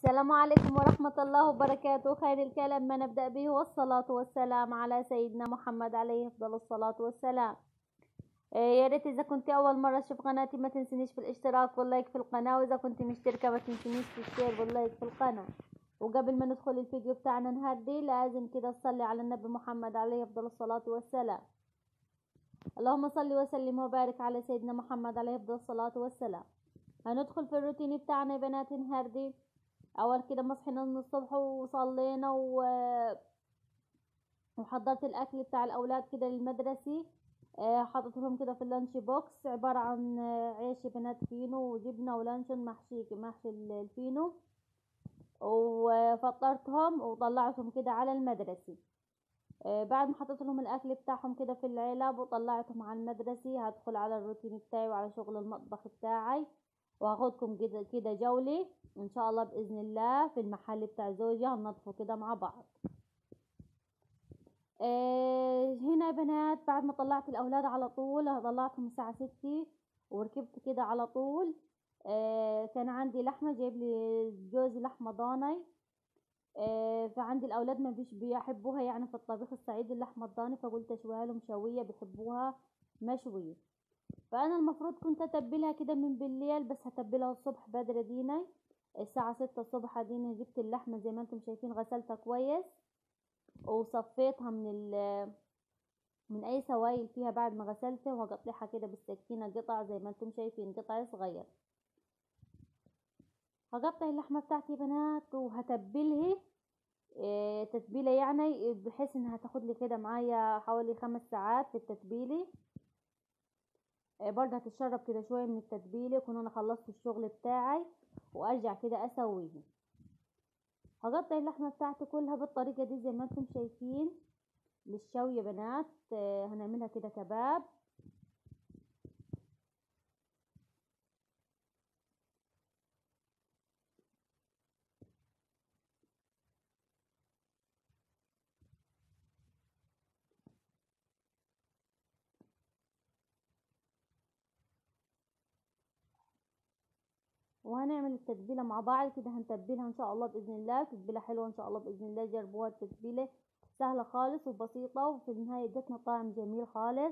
السلام عليكم ورحمة الله وبركاته خير الكلام ما نبدأ به والصلاة والسلام على سيدنا محمد عليه أفضل الصلاة والسلام إيه، يا ريت إذا كنت أول مرة تشوف قناتي ما تنسنيش في الاشتراك واللايك في القناة وإذا كنت مشتركة ما تنسنيش في الشير واللايك في القناة وقبل ما ندخل الفيديو بتاعنا نهدي لازم كده تصلي على النبي محمد عليه أفضل الصلاة والسلام اللهم صل وسلم وبارك على سيدنا محمد عليه أفضل الصلاة والسلام هندخل في الروتين بتاعنا يا بنات النهاردي اول كده ما صحينا من الصبح وصلينا و... وحضرت الاكل بتاع الاولاد كده للمدرسة آه، حطيت لهم كده في اللانش بوكس عبارة عن آه، عيش بنات فينو وجبنة ولانشون محشي محشي الفينو وفطرتهم وطلعتهم كده على المدرسة آه، بعد ما حطيت لهم الاكل بتاعهم كده في العلب وطلعتهم على المدرسة هدخل على الروتين بتاعي وعلى شغل المطبخ بتاعي وهاخدكم كده كده جولة ان شاء الله باذن الله في المحل بتاع زوجي هننظفه كده مع بعض آه هنا يا بنات بعد ما طلعت الاولاد على طول طلعتهم الساعة ستة وركبت كده على طول آه كان عندي لحمة جايب لي جوزي لحمة ضاني آه فعندي الاولاد ما بيش بيحبوها يعني في الطبيخ الصعيدي اللحمة الضاني فقلت اشويها لهم شوية بيحبوها مشوية فانا المفروض كنت اتبلها كده من بالليل بس هتبلها الصبح بدري ديني الساعة ستة الصبح ديني جبت اللحمة زي ما انتم شايفين غسلتها كويس وصفيتها من ال من اي سوائل فيها بعد ما غسلتها وهقطعها كده بالسكينة قطع زي ما انتم شايفين قطع صغير هقطع اللحمة بتاعتي يا بنات وهتبلها اه تتبيلة يعني بحيث انها تاخد لي كده معايا حوالي خمس ساعات في التتبيلة اه برضه هتتشرب كده شوية من التتبيلة يكون انا خلصت الشغل بتاعي وارجع كده اسويه هقطع اللحمة بتاعتي كلها بالطريقة دي زي ما انتم شايفين للشوي يا بنات اه هنعملها كده كباب وهنعمل التتبيله مع بعض كده هنتبلها ان شاء الله باذن الله تتبيله حلوه ان شاء الله باذن الله جربوها التتبيله سهله خالص وبسيطه وفي النهايه ادتنا طعم جميل خالص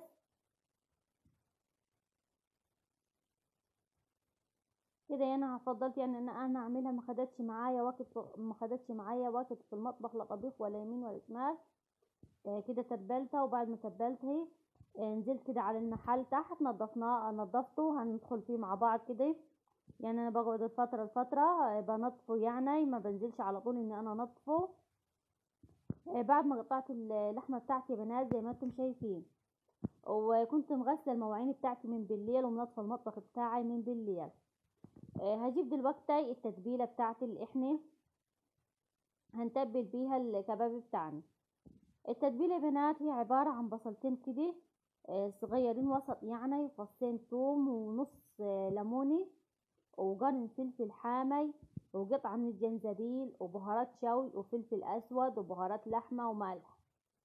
كده انا فضلت يعني ان انا اعملها ما خدتش معايا وقت ما خدتش معايا وقت في المطبخ لا طبيخ ولا يمين ولا شمال آه كده تبلتها وبعد ما تبلتها آه نزلت كده على المحل تحت نضفناه نضفته هندخل فيه مع بعض كده يعني انا بقعد الفترة لفترة بنطفه يعني ما بنزلش على طول اني انا نطفه بعد ما قطعت اللحمة بتاعتي يا بنات زي ما انتم شايفين وكنت مغسلة المواعين بتاعتي من بالليل ومنظفة المطبخ بتاعي من بالليل هجيب دلوقتي التتبيلة بتاعتي اللي احنا هنتبل بيها الكباب بتاعنا التتبيلة يا بنات هي عبارة عن بصلتين كده صغيرين وسط يعني فصين توم ونص ليموني وقرن فلفل حامي وقطعة من الجنزبيل وبهارات شوي وفلفل أسود وبهارات لحمة وملح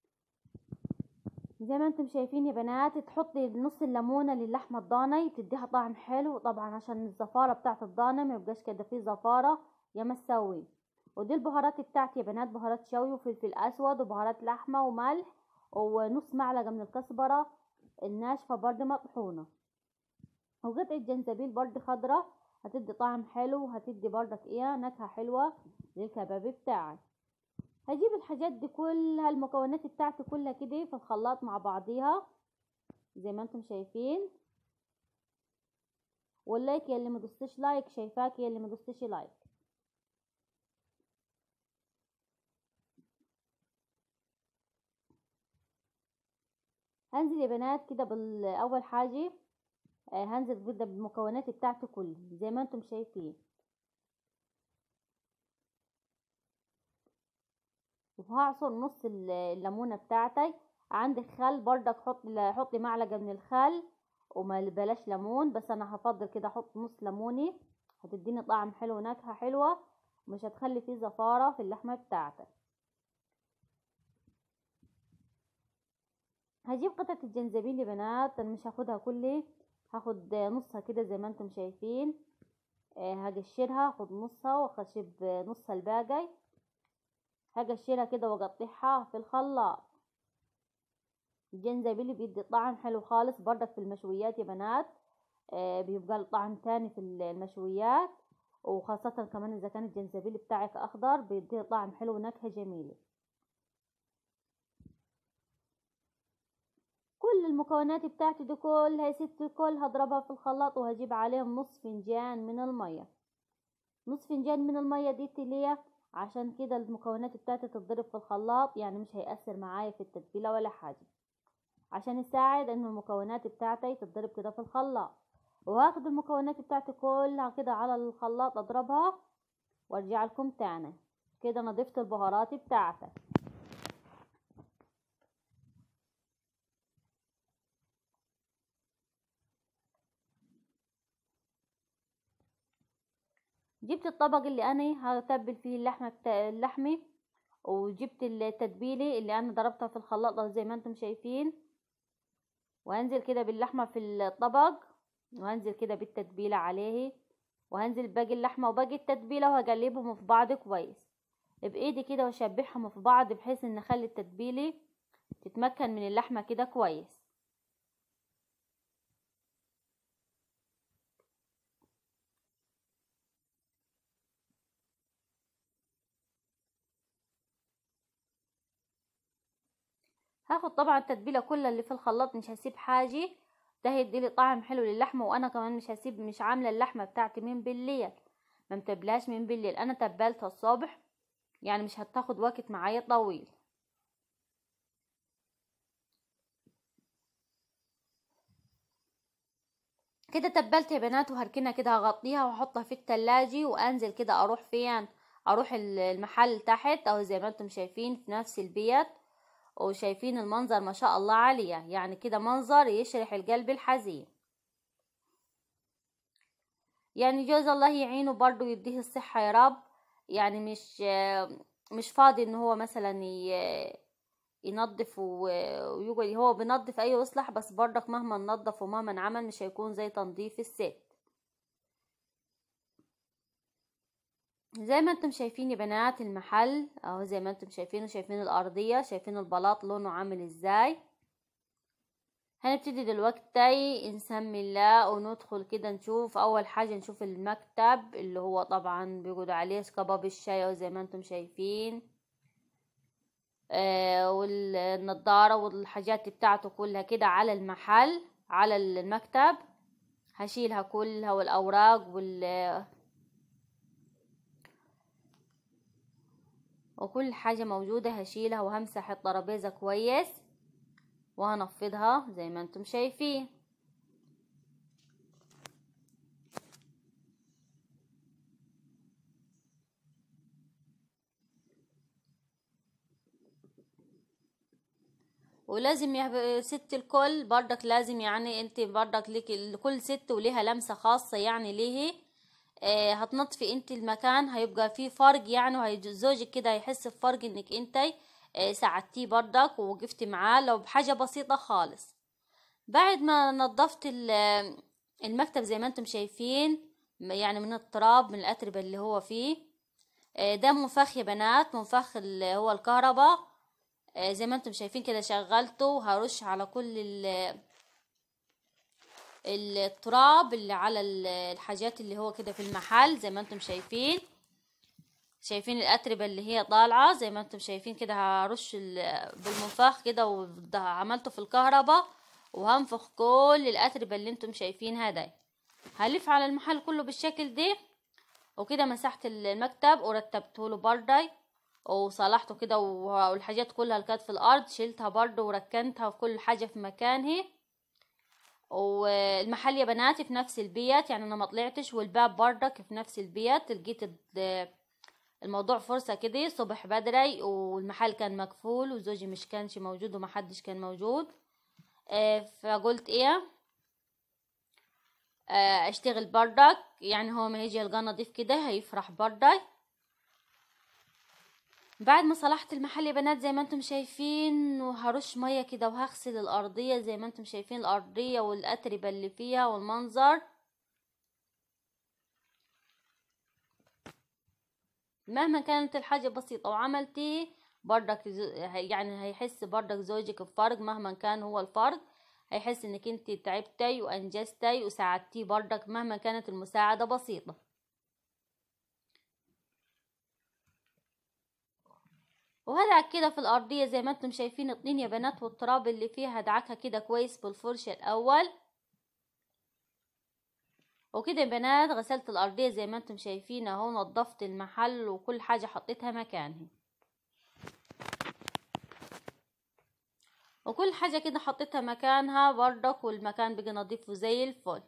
زي ما انتم شايفين يا بنات تحطي نص الليمونة للحمة الضاني تديها طعم حلو طبعا عشان الزفارة بتاعة الضاني ما يبقاش كده فيه زفارة يا مسوي ودي البهارات بتاعتي يا بنات بهارات شوي وفلفل أسود وبهارات لحمة وملح ونص معلقة من الكزبرة الناشفة برضه مطحونة وقطعة جنزبيل برضه خضرة هتدي طعم حلو وهتدي برضك ايه نكهة حلوة للكباب بتاعك هجيب الحاجات دي كلها المكونات بتاعتي كلها كده في الخلاط مع بعضيها زي ما انتم شايفين واللايك يا اللي مدوستش لايك شايفاك يا اللي مدوستش لايك هنزل يا بنات كده بالاول حاجه هنزل بدا بالمكونات بتاعته كلها زي ما انتم شايفين وهعصر نص الليمونه بتاعتي عندك خل برضك حط حطي معلقه من الخل وما بلاش ليمون بس انا هفضل كده احط نص ليموني هتديني طعم حلو ونكهه حلوه مش هتخلي فيه زفاره في اللحمه بتاعتك هجيب قطعه الجنزبيل يا بنات انا مش هاخدها كلها هاخد نصها كده زي ما انتم شايفين آه، هقشرها اخد نصها واخشب نص الباقي هقشرها كده واقطعها في الخلاط الجنزبيل بيدي طعم حلو خالص برضك في المشويات يا بنات آه بيبقى الطعم تاني في المشويات وخاصة كمان إذا كان الجنزبيل بتاعك أخضر بيديه طعم حلو ونكهة جميلة كل المكونات بتاعتي دي كلها يا ستي كل هضربها في الخلاط وهجيب عليهم نص فنجان من المية نص فنجان من المية دي ليه عشان كده المكونات بتاعتي تتضرب في الخلاط يعني مش هيأثر معايا في التتبيلة ولا حاجة عشان يساعد ان المكونات بتاعتي تتضرب كده في الخلاط وهاخد المكونات بتاعتي كلها كده على الخلاط اضربها وارجع لكم تاني كده انا ضفت البهارات بتاعتي جبت الطبق اللي انا هتبل فيه اللحمه بتا... اللحمه وجبت التتبيله اللي انا ضربتها في الخلاط زي ما انتم شايفين وهنزل كده باللحمه في الطبق وهنزل كده بالتتبيله عليه وهنزل باقي اللحمه وباقي التتبيله وهقلبهم في بعض كويس بايدي كده واشبعهم في بعض بحيث ان اخلي التتبيله تتمكن من اللحمه كده كويس هاخد طبعا التتبيله كلها اللي في الخلاط مش هسيب حاجه ده هيديلي طعم حلو للحمه وانا كمان مش هسيب مش عامله اللحمه بتاعتي من بالليل ما متبلاش من بالليل انا تبلتها الصبح يعني مش هتاخد وقت معايا طويل كده تبلت يا بنات وهركنها كده هغطيها واحطها في التلاجة وانزل كده اروح فين اروح المحل تحت او زي ما انتم شايفين في نفس البيت وشايفين المنظر ما شاء الله عليه يعني كده منظر يشرح القلب الحزين يعني جوز الله يعينه برضو يديه الصحة يا رب يعني مش مش فاضي ان هو مثلا ينظف ويقعد هو بينظف اي اصلح بس برضك مهما نظف ومهما عمل مش هيكون زي تنظيف الست زي ما انتم شايفين يا بنات المحل اهو زي ما انتم شايفين وشايفين الارضية شايفين البلاط لونه عامل ازاي هنبتدي دلوقتي نسمي الله وندخل كده نشوف اول حاجة نشوف المكتب اللي هو طبعا بيقعد عليه كباب الشاي زي ما انتم شايفين آه والنضارة والحاجات بتاعته كلها كده على المحل على المكتب هشيلها كلها والاوراق وال وكل حاجة موجودة هشيلها وهمسح الترابيزة كويس وهنفضها زي ما انتم شايفين ولازم يا ست الكل بردك لازم يعني انت بردك لك كل ست وليها لمسة خاصة يعني ليه آه هتنظفي انت المكان هيبقى فيه فرق يعني وزوجك كده هيحس بفرق انك انت آه ساعدتيه بردك ووقفتي معاه لو بحاجة بسيطة خالص بعد ما نظفت المكتب زي ما انتم شايفين يعني من التراب من الاتربة اللي هو فيه آه ده منفخ يا بنات منفخ اللي هو الكهرباء آه زي ما انتم شايفين كده شغلته هرش على كل التراب اللي على الحاجات اللي هو كده في المحل زي ما انتم شايفين شايفين الاتربه اللي هي طالعه زي ما انتم شايفين كده هرش بالمنفاخ كده وعملته في الكهرباء وهنفخ كل الاتربه اللي انتم شايفينها دي هلف على المحل كله بالشكل ده وكده مسحت المكتب ورتبته له بردي وصلحته كده والحاجات كلها اللي كانت في الارض شلتها برضه وركنتها وكل حاجه في مكانها والمحل يا بناتي في نفس البيت يعني انا ما طلعتش والباب بردك في نفس البيت لقيت الموضوع فرصة كده صبح بدري والمحل كان مقفول وزوجي مش كانش موجود ومحدش كان موجود فقلت ايه اشتغل بردك يعني هو ما هيجي يلقى نضيف كده هيفرح بردك بعد ما صلحت المحل يا بنات زي ما انتم شايفين وهرش مية كده وهغسل الارضية زي ما انتم شايفين الارضية والاتربة اللي فيها والمنظر مهما كانت الحاجة بسيطة وعملتيه برضك يعني هيحس برضك زوجك بفرق مهما كان هو الفرق هيحس انك انت تعبتي وانجزتي وساعدتيه برضك مهما كانت المساعدة بسيطة وهدعك كده في الأرضية زي ما انتم شايفين الطين يا بنات والتراب اللي فيها هدعكها كده كويس بالفرشة الأول وكده يا بنات غسلت الأرضية زي ما انتم شايفين اهو نضفت المحل وكل حاجة حطيتها مكانها وكل حاجة كده حطيتها مكانها برضك والمكان بقى نضيف زي الفل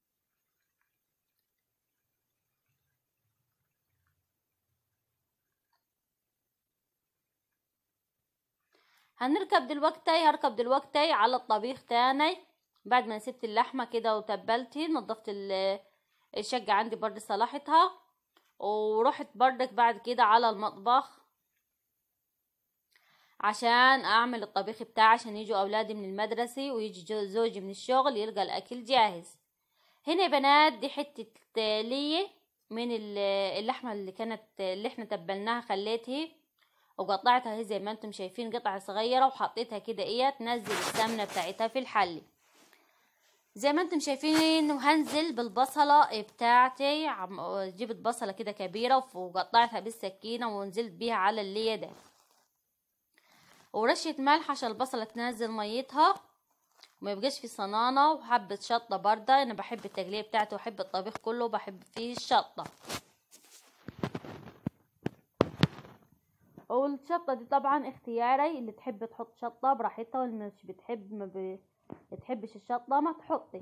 هنركب دلوقتي هركب دلوقتي على الطبيخ تاني بعد ما سبت اللحمة كده وتبلتي نضفت الشقة عندي برضه صلاحتها ورحت بردك بعد كده على المطبخ عشان اعمل الطبيخ بتاعي عشان يجوا اولادي من المدرسة ويجي زوجي من الشغل يلقى الاكل جاهز هنا يا بنات دي حتة لية من اللحمة اللي كانت اللي احنا تبلناها خليتها وقطعتها هي زي ما انتم شايفين قطعة صغيرة وحطيتها كده ايه تنزل السمنة بتاعتها في الحل زي ما انتم شايفين وهنزل بالبصلة بتاعتي جبت بصلة كده كبيرة وقطعتها بالسكينة ونزلت بيها على اللي ده ورشة ملح عشان البصلة تنزل ميتها وما يبقاش في صنانة وحبة شطة باردة انا بحب التقلية بتاعتي وبحب الطبيخ كله بحب فيه الشطة والشطة دي طبعا اختياري اللي تحب تحط شطة براحتها واللي مش بتحب ما بتحبش الشطة ما تحطش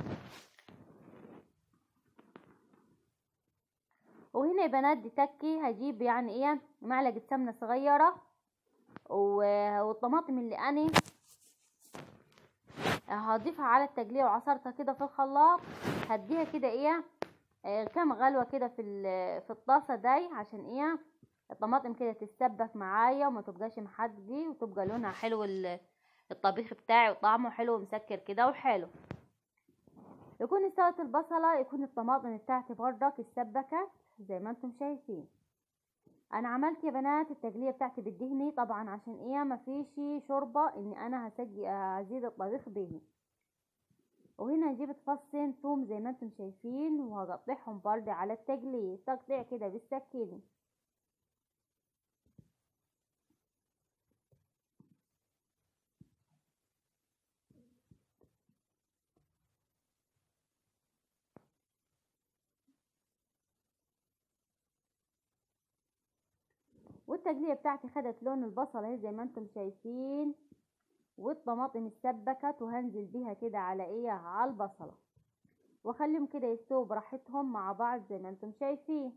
وهنا يا بنات دي تكي هجيب يعني ايه معلقة سمنة صغيرة والطماطم اللي انا هضيفها على التقلية وعصرتها كده في الخلاط هديها كده ايه آه، كام غلوة كده في في الطاسة دي عشان ايه الطماطم كده تتسبك معايا وما تبقاش محدقة وتبقى لونها حلو الطبيخ بتاعي وطعمه حلو ومسكر كده وحلو يكون استوت البصلة يكون الطماطم بتاعتي بردك اتسبكت زي ما انتم شايفين انا عملت يا بنات التقليه بتاعتي بالدهني طبعا عشان ايه مفيش شوربه ان انا هسجي هزيد الطبيخ به وهنا جبت فصين ثوم زي ما انتم شايفين وهقطعهم برضه على التقليه تقطيع كده بالسكينه والتقلية بتاعتي خدت لون البصل اهي زي ما انتم شايفين والطماطم اتسبكت وهنزل بيها كده على ايه على البصلة واخليهم كده يستووا براحتهم مع بعض زي ما انتم شايفين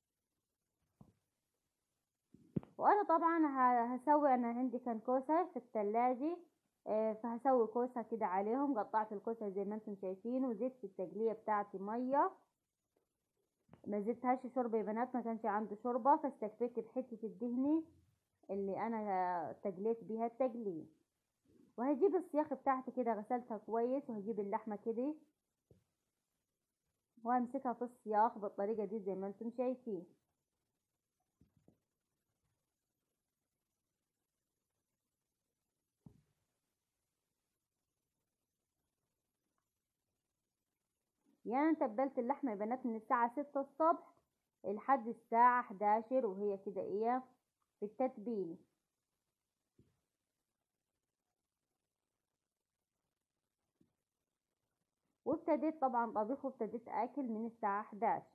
وانا طبعا هسوي انا عندي كان كوسة في التلاجة آه، فهسوي كوسة كده عليهم قطعت الكوسة زي ما انتم شايفين وزيت في التقلية بتاعتي مية ما زدتهاش شوربة يا بنات ما كانش عندي شوربة فاستكفيت بحتة الدهنة اللي انا تجليت بيها التجلية وهجيب السياخ بتاعتي كده غسلتها كويس وهجيب اللحمة كده وهمسكها في السياخ بالطريقة دي زي ما انتم شايفين يعني تبلت اللحمة يا بنات من الساعة ستة الصبح لحد الساعة حداشر وهي كده ايه في التتبيل وابتديت طبعا طبيخ وابتديت اكل من الساعة حداشر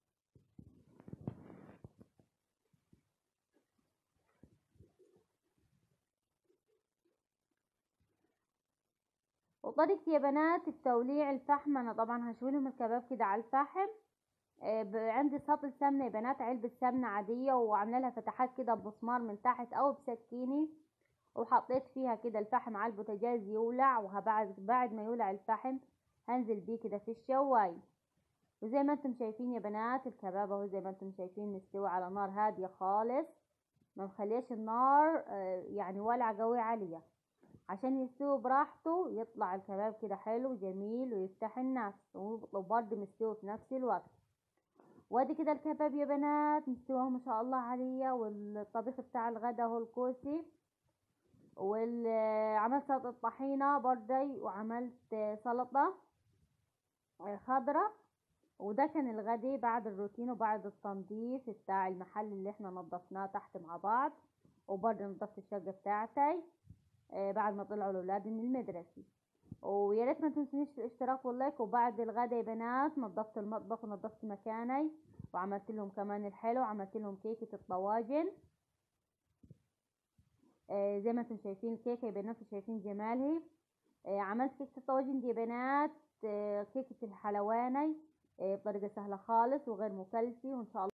وطريقتي يا بنات التوليع الفحم انا طبعا هشوي لهم الكباب كده على الفحم آه عندي سطل سمنه يا بنات علبه سمنه عاديه وعامله لها فتحات كده بمسمار من تحت او بسكينه وحطيت فيها كده الفحم على البوتاجاز يولع وبعد بعد ما يولع الفحم هنزل بيه كده في الشواي وزي ما انتم شايفين يا بنات الكباب اهو زي ما انتم شايفين مستوي على نار هاديه خالص ما مخليش النار آه يعني ولع قوي عاليه عشان يستوي براحته يطلع الكباب كده حلو جميل ويفتح النفس وبرضه مستوي في نفس الوقت وادي كده الكباب يا بنات مستواه ما شاء الله عليا والطبيخ بتاع الغدا هو الكوسي وعملت سلطة طحينة بردي وعملت سلطة خضرة وده كان الغدي بعد الروتين وبعد التنظيف بتاع المحل اللي احنا نظفناه تحت مع بعض وبرضه نظفت الشقة بتاعتي آه، بعد ما طلعوا الأولاد من المدرسة ويا ريت ما تنسونيش في الاشتراك واللايك وبعد الغدا يا بنات نظفت المطبخ ونظفت مكاني وعملت لهم كمان الحلو وعملت لهم كيكة الطواجن آه زي ما انتم شايفين الكيكة يا بنات شايفين جمالها آه عملت كيكة الطواجن دي يا بنات آه كيكة الحلواني آه بطريقة سهلة خالص وغير مكلفة وان شاء الله